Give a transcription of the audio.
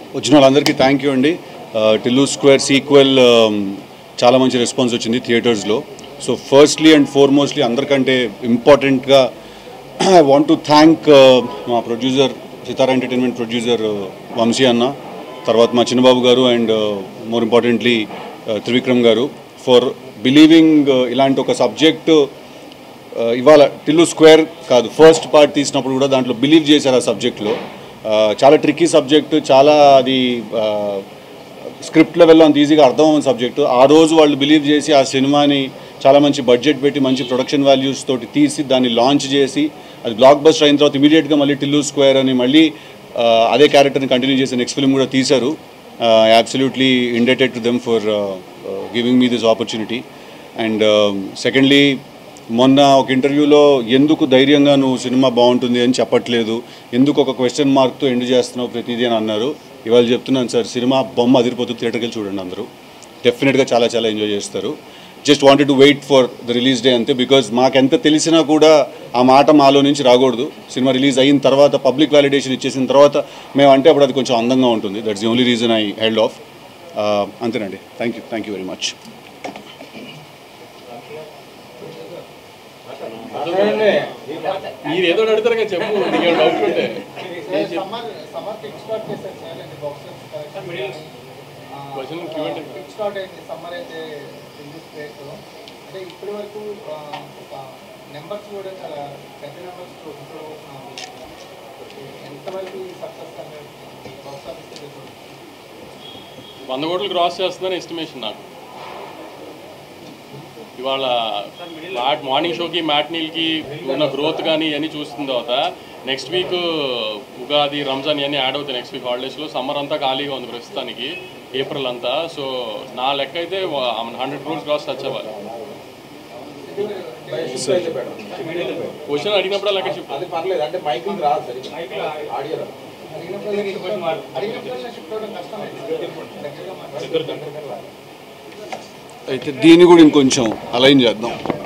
వచ్చిన వాళ్ళందరికీ thank you అండి టిల్లు స్క్వేర్ సీక్వెల్ చాలా మంచి రెస్పాన్స్ వచ్చింది థియేటర్స్లో సో ఫస్ట్లీ అండ్ ఫార్మోస్ట్లీ అందరికంటే ఇంపార్టెంట్గా ఐ వాంట్ టు థ్యాంక్ మా producer Sithara Entertainment producer Vamsi అన్న తర్వాత మా చిన్నబాబు గారు అండ్ మోర్ ఇంపార్టెంట్లీ త్రివిక్రమ్ గారు ఫర్ బిలీవింగ్ ఇలాంటి ఒక సబ్జెక్టు ఇవాళ టిల్లు స్క్వేర్ కాదు ఫస్ట్ పార్ట్ తీసినప్పుడు కూడా దాంట్లో బిలీవ్ చేశారు ఆ సబ్జెక్ట్లో చాలా ట్రిక్కీ సబ్జెక్టు చాలా అది స్క్రిప్ట్ లెవెల్లో అంత ఈజీగా అర్థమవుతున్న సబ్జెక్టు ఆ రోజు వాళ్ళు బిలీవ్ చేసి ఆ సినిమాని చాలా మంచి బడ్జెట్ పెట్టి మంచి ప్రొడక్షన్ వాల్యూస్ తోటి తీసి దాన్ని లాంచ్ చేసి అది బ్లాక్ బస్టర్ అయిన తర్వాత ఇమీడియట్గా మళ్ళీ టిల్లు స్క్వేర్ అని మళ్ళీ ఆ, అదే క్యారెక్టర్ని కంటిన్యూ చేసి నెక్స్ట్ ఫిల్మ్ కూడా తీశారు absolutely indebted to them for giving me this opportunity and secondly మొన్న ఒక ఇంటర్వ్యూలో ఎందుకు ధైర్యంగా నువ్వు సినిమా బాగుంటుంది అని చెప్పట్లేదు ఎందుకు ఒక క్వశ్చన్ మార్క్తో ఎండ్ చేస్తున్నావు ప్రతిదీ అని అన్నారు ఇవాళ చెప్తున్నాను సార్ సినిమా బొమ్మ అదిరిపోతుంది థియేటర్కి వెళ్ళి చూడండి అందరూ డెఫినెట్గా చాలా చాలా ఎంజాయ్ చేస్తారు just wanted to wait for the release day అంతే బికాజ్ మాకెంత తెలిసినా కూడా ఆ మాట మాలో నుంచి రాకూడదు సినిమా రిలీజ్ అయిన తర్వాత పబ్లిక్ వ్యాలిడేషన్ ఇచ్చేసిన తర్వాత మేము అంటే అప్పుడు అది కొంచెం అందంగా ఉంటుంది that's the only reason I held off అంతేనండి thank you thank you very much మీరు ఏదో అడుగుతారు కదా చెప్పు నీకు డౌట్ ఉంటే సమ్మర్ సమ్మర్ కిక్ స్టార్ట్ చేశారు సార్ అండి boxes Question Q&A. Kick start అయింది సమ్మర్ అయితే రిలీజ్ ప్లేస్ అంటే ఇప్పటి వరకు నెంబర్స్ కూడా చాలా పెద్ద నెంబర్స్ ఇప్పుడు ఎంతవరకు సక్సెస్ అనేది బాక్స్ ఆఫీస్ వంద కోట్లు క్రాస్ చేస్తుందని ఎస్టిమేషన్ నాకు ఇవాళ మ్యాట్ మార్నింగ్ షోకి మ్యాట్నీల్కి ఉన్న గ్రోత్ కానీ ఇవన్నీ చూసిన తర్వాత నెక్స్ట్ వీక్ ఉగాది రంజాన్ ఇవన్నీ యాడ్ అవుతాయి నెక్స్ట్ వీక్ హాలిడేస్లో సమ్మర్ అంతా ఖాళీగా ఉంది ప్రస్తుతానికి ఏప్రిల్ అంతా సో నా లెక్క అయితే హండ్రెడ్ క్రోర్స్ క్రాస్ టచ్ అవ్వాలి క్వశ్చన్ అడిగినప్పుడు లెక్క చెప్పు అది పర్లేదు అంటే మైకిల్ రాదు సరిగ్గా ఆడియో రాదు అడిగినప్పుడు షిఫ్ట్ అవ్వడం కష్టం దగ్గరగా మాట్లాడాలి అయితే దీన్ని కూడా ఇంకొంచెం అలైన్ చేద్దాం